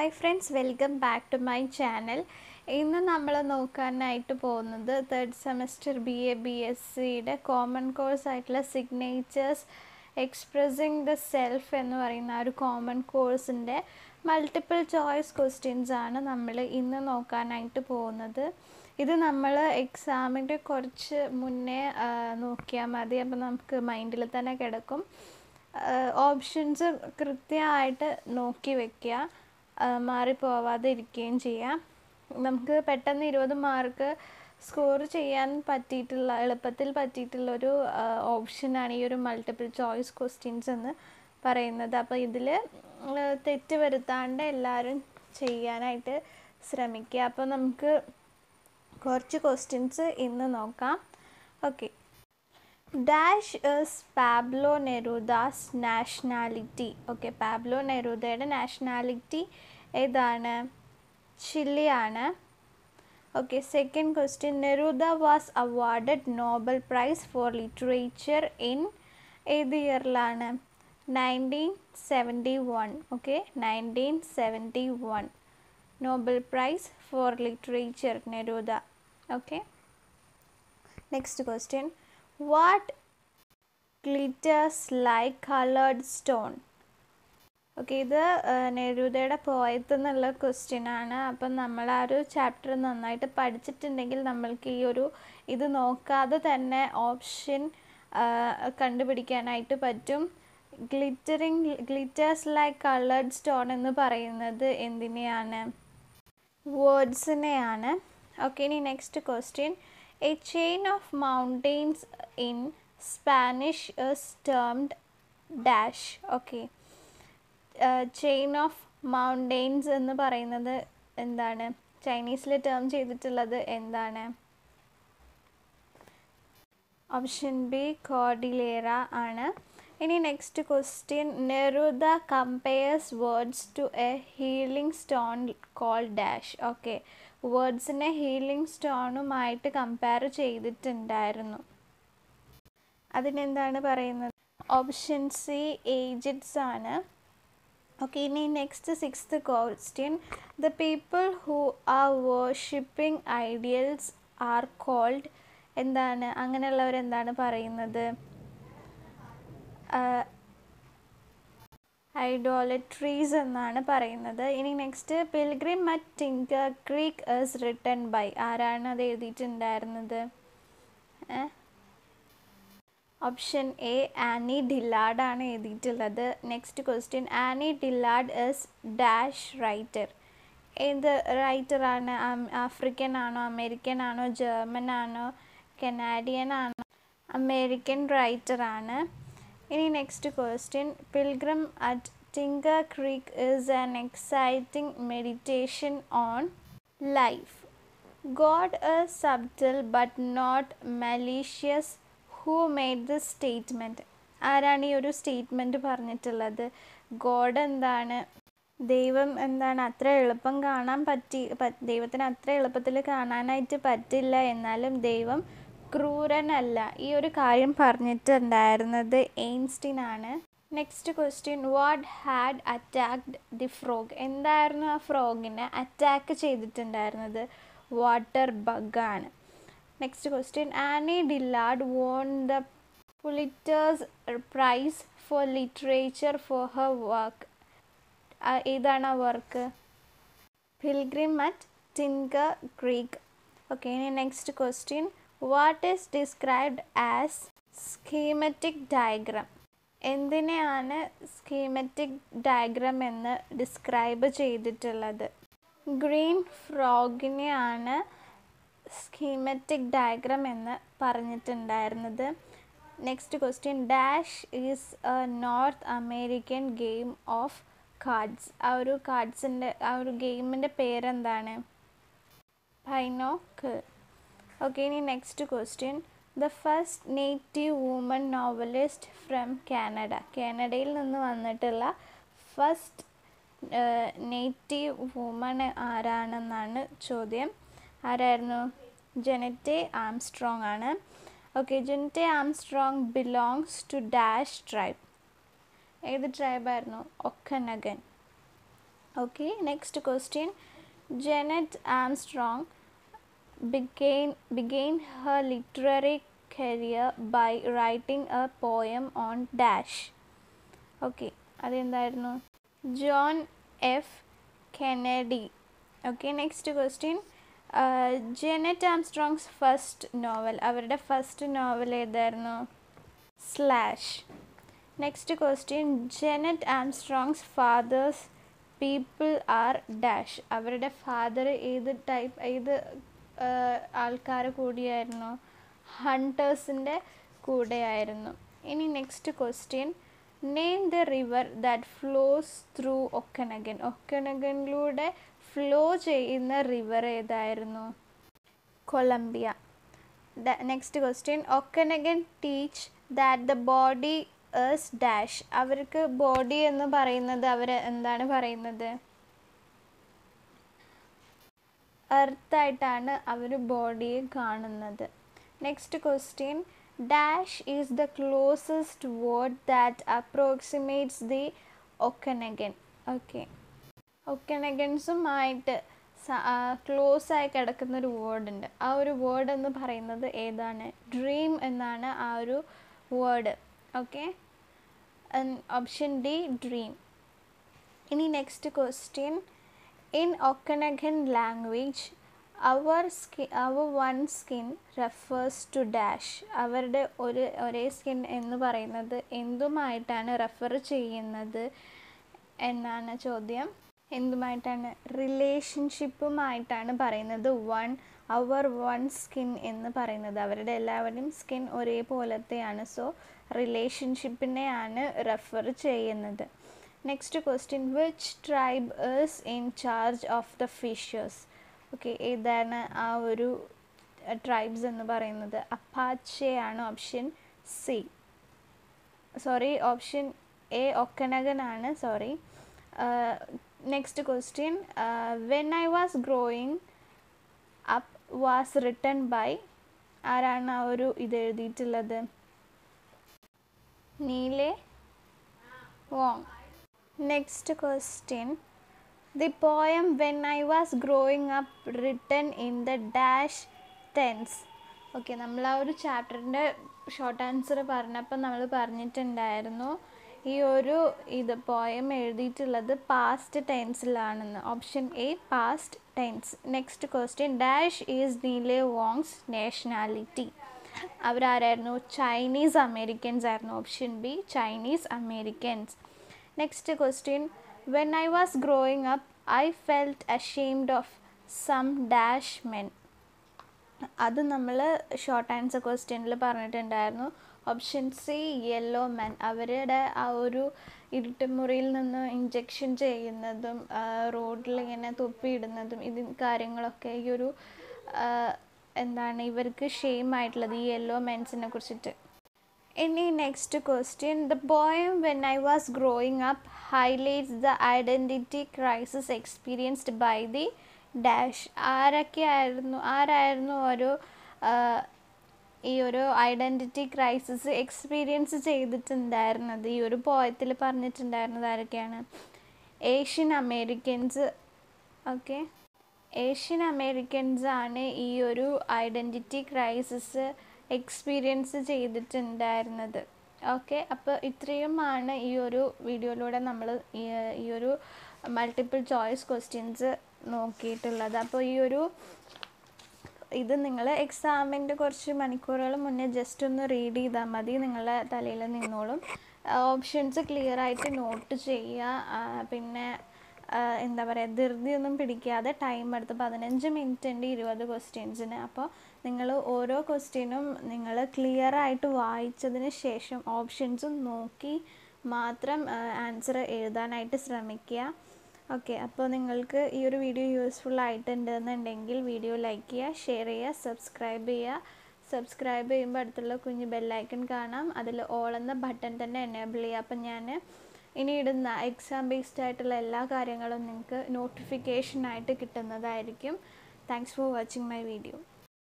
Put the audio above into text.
Hi friends welcome back to my channel ഇന്ന് നമ്മൾ നോക്കാനായിട്ട് പോകുന്നത് third semester B A B S സിയുടെ കോമൺ കോഴ്സ് ആയിട്ടുള്ള സിഗ്നേച്ചേഴ്സ് എക്സ്പ്രസിങ് ദ സെൽഫ് എന്ന് പറയുന്ന ആ ഒരു കോമൺ കോഴ്സിൻ്റെ മൾട്ടിപ്പിൾ ചോയ്സ് ക്വസ്റ്റ്യൻസ് ആണ് നമ്മൾ ഇന്ന് നോക്കാനായിട്ട് പോകുന്നത് ഇത് നമ്മൾ എക്സാമിൻ്റെ കുറച്ച് മുന്നേ നോക്കിയാൽ മതി അപ്പോൾ നമുക്ക് മൈൻഡിൽ തന്നെ കിടക്കും ഓപ്ഷൻസ് കൃത്യമായിട്ട് നോക്കി വെക്കുക മാറിപ്പോവാതെ ഇരിക്കുകയും ചെയ്യാം നമുക്ക് പെട്ടെന്ന് ഇരുപത് മാർക്ക് സ്കോർ ചെയ്യാൻ പറ്റിയിട്ടുള്ള എളുപ്പത്തിൽ പറ്റിയിട്ടുള്ളൊരു ഓപ്ഷനാണ് ഈ ഒരു മൾട്ടിപ്പിൾ ചോയ്സ് ക്വസ്റ്റ്യൻസ് എന്ന് പറയുന്നത് അപ്പോൾ ഇതിൽ തെറ്റ് വരുത്താണ്ട് എല്ലാവരും ചെയ്യാനായിട്ട് ശ്രമിക്കുക അപ്പോൾ നമുക്ക് കുറച്ച് ക്വസ്റ്റ്യൻസ് ഇന്ന് നോക്കാം okay dash is Pablo Neruda's nationality okay Pablo നെരൂദയുടെ നാഷണാലിറ്റി ഏതാണ് ചില്ലിയാണ് okay second question Neruda was awarded Nobel prize for literature in ഏത് ഇയറിലാണ് nineteen seventy one okay nineteen seventy one Nobel prize for literature Neruda okay next question what glitters like coloured stone okay ഇത് നെരൂദയുടെ പോയത്ത് എന്നുള്ള question ആണ് അപ്പം നമ്മൾ ആ ഒരു ചാപ്റ്റർ നന്നായിട്ട് പഠിച്ചിട്ടുണ്ടെങ്കിൽ നമ്മൾക്ക് ഈ ഒരു ഇത് നോക്കാതെ തന്നെ ഓപ്ഷൻ കണ്ടുപിടിക്കാനായിട്ട് പറ്റും glittering glitters like coloured stone എന്ന് പറയുന്നത് എന്തിനെയാണ് വേർഡ്സിനെയാണ് ഓക്കെ ഇനി next question a chain of mountains in Spanish is termed dash okay chain of mountains എന്ന് പറയുന്നത് എന്താണ് ചൈനീസിൽ ടേം ചെയ്തിട്ടുള്ളത് എന്താണ് ഓപ്ഷൻ ബി കോഡിലേറ ആണ് ഇനി next question Neruda compares words to a healing stone called dash okay വേർഡ്സിനെ healing സ്റ്റോണുമായിട്ട് compare ചെയ്തിട്ടുണ്ടായിരുന്നു അതിനെന്താണ് പറയുന്നത് ഓപ്ഷൻ സി ഏജഡ്സ് ആണ് ഓക്കെ ഇനി next sixth question the people who are worshipping ideals are called എന്താണ് അങ്ങനെയുള്ളവരെന്താണ് പറയുന്നത് ഐഡോലട്രീസ് എന്നാണ് പറയുന്നത് ഇനി next Pilgrim at Tinker Creek is written by ആരാണ് അത് എഴുതിയിട്ടുണ്ടായിരുന്നത് ഓപ്ഷൻ എ ആനി ഡില്ലാഡ് ആണ് എഴുതിയിട്ടുള്ളത് next question Annie Dillard is dash writer ഏത് റൈറ്ററാണ് ആഫ്രിക്കൻ ആണോ അമേരിക്കൻ ആണോ ജർമ്മൻ ആണോ കനാഡിയൻ ആണോ അമേരിക്കൻ റൈറ്റർ ആണ് ഇനി next question Pilgrim at Tinker Creek is an exciting meditation on life God is subtle but not malicious who made this statement ആരാണ് ഈ ഒരു സ്റ്റേറ്റ്മെൻറ്റ് പറഞ്ഞിട്ടുള്ളത് ഗോഡ് എന്താണ് ദൈവം എന്താണ് അത്ര എളുപ്പം കാണാൻ പറ്റി ദൈവത്തിന് അത്ര എളുപ്പത്തിൽ കാണാനായിട്ട് പറ്റില്ല എന്നാലും ദൈവം ക്രൂരനല്ല ഈ ഒരു കാര്യം പറഞ്ഞിട്ടുണ്ടായിരുന്നത് എയിൻസ്റ്റീൻ ആണ് next question what had attacked the frog എന്തായിരുന്നു ആ ഫ്രോഗിനെ അറ്റാക്ക് ചെയ്തിട്ടുണ്ടായിരുന്നത് വാട്ടർ ബഗാണ് next question Annie Dillard won the Pulitzer's prize for literature for her work ഏതാണ് ആ work Pilgrim at Tinker Creek okay ഇനി next question what is described as schematic diagram എന്തിനെയാണ് schematic diagram എന്ന് describe ചെയ്തിട്ടുള്ളത് green ഫ്രോഗിനെയാണ് schematic diagram എന്ന് പറഞ്ഞിട്ടുണ്ടായിരുന്നത് next question dash is a North American game of cards ആ ഒരു കാർഡ്സിൻ്റെ ആ ഒരു ഗെയിമിൻ്റെ പേരെന്താണ് പൈനോക്ക് ഓക്കെ ഇനി next question the first native woman novelist from Canada കാനഡയിൽ നിന്ന് വന്നിട്ടുള്ള ഫസ്റ്റ് നേറ്റീവ് വുമൺ ആരാണെന്നാണ് ചോദ്യം ആരായിരുന്നു ജെനറ്റെ ആംസ്ട്രോങ് ആണ് okay Jeannette Armstrong belongs to dash tribe ഏത് ട്രൈബായിരുന്നു Okanagan Okay, next question. Janet Armstrong began, began her literary career by writing a poem on dash. Okay അതെന്തായിരുന്നു John F Kennedy okay next question Jeannette Armstrong's first novel അവരുടെ first novel ഏതായിരുന്നു slash next question Jeannette Armstrong's father's people are dash അവരുടെ father ഏത് type ഏത് ആൾക്കാർ കൂടിയായിരുന്നു ഹണ്ടേഴ്സിൻ്റെ കൂടെയായിരുന്നു ഇനി next question name the river that flows through Okanagan ഒക്കനഗനിലൂടെ ഫ്ലോ ചെയ്യുന്ന റിവർ ഏതായിരുന്നു Columbia next question Okanagan teach that the body as dash അവർക്ക് ബോഡി എന്ന് പറയുന്നത് അവർ എന്താണ് പറയുന്നത് എർത്തായിട്ടാണ് അവർ ബോഡിയെ കാണുന്നത് next question dash is the closest word that approximates the Okanagan okay ഒക്കനഗൻസുമായിട്ട് ക്ലോസ് ആയി കിടക്കുന്ന ഒരു വേർഡ് ഉണ്ട് ആ ഒരു വേർഡ് എന്ന് പറയുന്നത് ഏതാണ് ഡ്രീം എന്നാണ് ആ ഒരു word okay option D dream ഇനി next question in Okanagan language അവർ സ്കിൻ അവർ one skin refers to dash അവരുടെ ഒരു ഒരേ സ്കിൻ എന്ന് പറയുന്നത് എന്തുമായിട്ടാണ് റെഫർ ചെയ്യുന്നത് എന്നാണ് ചോദ്യം എന്തുമായിട്ടാണ് റിലേഷൻഷിപ്പുമായിട്ടാണ് പറയുന്നത് വൺ അവർ വൺ സ്കിൻ എന്ന് പറയുന്നത് അവരുടെ എല്ലാവരുടെയും സ്കിൻ ഒരേപോലത്തെയാണ് സോ റിലേഷൻഷിപ്പിനെയാണ് റെഫർ ചെയ്യുന്നത് next question which tribe is in charge of the fishers okay ഏതാണ് ആ ഒരു ട്രൈബ്സ് എന്ന് പറയുന്നത് അപ്പാച്ചയാണ് option C sorry option A ഒക്കനഗനാണ് sorry next question when I was growing up was written by ആരാണ് ആ ഒരു ഇത് എഴുതിയിട്ടുള്ളത് Nellie Wong next question the poem when I was growing up written in the dash tense okay നമ്മൾ ആ ഒരു ചാപ്റ്ററിൻ്റെ ഷോർട്ട് ആൻസർ പറഞ്ഞപ്പോൾ നമ്മൾ പറഞ്ഞിട്ടുണ്ടായിരുന്നു ഈ ഒരു ഇത് പോയം എഴുതിയിട്ടുള്ളത് പാസ്റ്റ് ടെൻസിലാണെന്ന് option A past tense next question dash is Nellie Wong's nationality അവരാരായിരുന്നു ചൈനീസ് അമേരിക്കൻസ് ആയിരുന്നു option B Chinese Americans next question when I was growing up I felt ashamed of some dash men അത് നമ്മൾ short answer ക്വസ്റ്റ്യനിൽ പറഞ്ഞിട്ടുണ്ടായിരുന്നു option C yellow men അവരുടെ ആ ഒരു ഇരുട്ടുമുറിയിൽ നിന്ന് ഇഞ്ചെക്ഷൻ ചെയ്യുന്നതും റോഡിൽ ഇങ്ങനെ തുപ്പിയിടുന്നതും ഇത് കാര്യങ്ങളൊക്കെ ഈ ഒരു എന്താണ് ഇവർക്ക് ഷെയിം ആയിട്ടുള്ളത് ഈ യെല്ലോ മെൻസിനെ കുറിച്ചിട്ട് ഇനി next question the poem when I was growing up highlights the identity crisis experienced by the dash ആരൊക്കെയായിരുന്നു ആരായിരുന്നു ഒരു ഈ ഒരു ഐഡൻറ്റിറ്റി ക്രൈസിസ് എക്സ്പീരിയൻസ് ചെയ്തിട്ടുണ്ടായിരുന്നത് ഈ ഒരു പോയത്തിൽ പറഞ്ഞിട്ടുണ്ടായിരുന്നത് ആരൊക്കെയാണ് Asian Americans okay Asian Americans ആണ് ഈ ഒരു ഐഡൻറ്റിറ്റി ക്രൈസിസ് എക്സ്പീരിയൻസ് ചെയ്തിട്ടുണ്ടായിരുന്നത് ഓക്കെ അപ്പോൾ ഇത്രയുമാണ് ഈ ഒരു വീഡിയോയിലൂടെ നമ്മൾ ഈ ഒരു മൾട്ടിപ്പിൾ ചോയ്സ് ക്വസ്റ്റ്യൻസ് നോക്കിയിട്ടുള്ളത് അപ്പോൾ ഈ ഒരു ഇത് നിങ്ങൾ എക്സാമിൻ്റെ കുറച്ച് മണിക്കൂറുകൾ മുന്നേ ജസ്റ്റ് ഒന്ന് റീഡ് ചെയ്താൽ മതി നിങ്ങളുടെ തലയിൽ നിന്നോളും ഓപ്ഷൻസ് ക്ലിയർ ആയിട്ട് നോട്ട് ചെയ്യുക പിന്നെ എന്താ പറയുക ധൃതിയൊന്നും പിടിക്കാതെ ടൈം എടുത്ത് പതിനഞ്ച് മിനിറ്റ് ഉണ്ട് ഇരുപത് ക്വസ്റ്റ്യൻസിന് അപ്പോൾ നിങ്ങൾ ഓരോ ക്വസ്റ്റ്യനും നിങ്ങൾ ക്ലിയർ ആയിട്ട് വായിച്ചതിന് ശേഷം ഓപ്ഷൻസും നോക്കി മാത്രം ആൻസർ എഴുതാനായിട്ട് ശ്രമിക്കുക ഓക്കെ അപ്പോൾ നിങ്ങൾക്ക് ഈ ഒരു വീഡിയോ യൂസ്ഫുൾ ആയിട്ടുണ്ടെന്നുണ്ടെങ്കിൽ വീഡിയോ ലൈക്ക് ചെയ്യുക ഷെയർ ചെയ്യുക സബ്സ്ക്രൈബ് ചെയ്യുക സബ്സ്ക്രൈബ് ചെയ്യുമ്പോൾ അടുത്തുള്ള കുഞ്ഞ് ബെല്ലൈക്കൺ കാണാം അതിൽ ഓൾ എന്ന ബട്ടൺ തന്നെ എനേബിൾ ചെയ്യുക അപ്പം ഞാൻ ഇനി ഇടുന്ന എക്സാം ബേസ്ഡ് ആയിട്ടുള്ള എല്ലാ കാര്യങ്ങളും നിങ്ങൾക്ക് നോട്ടിഫിക്കേഷനായിട്ട് കിട്ടുന്നതായിരിക്കും thanks for watching my video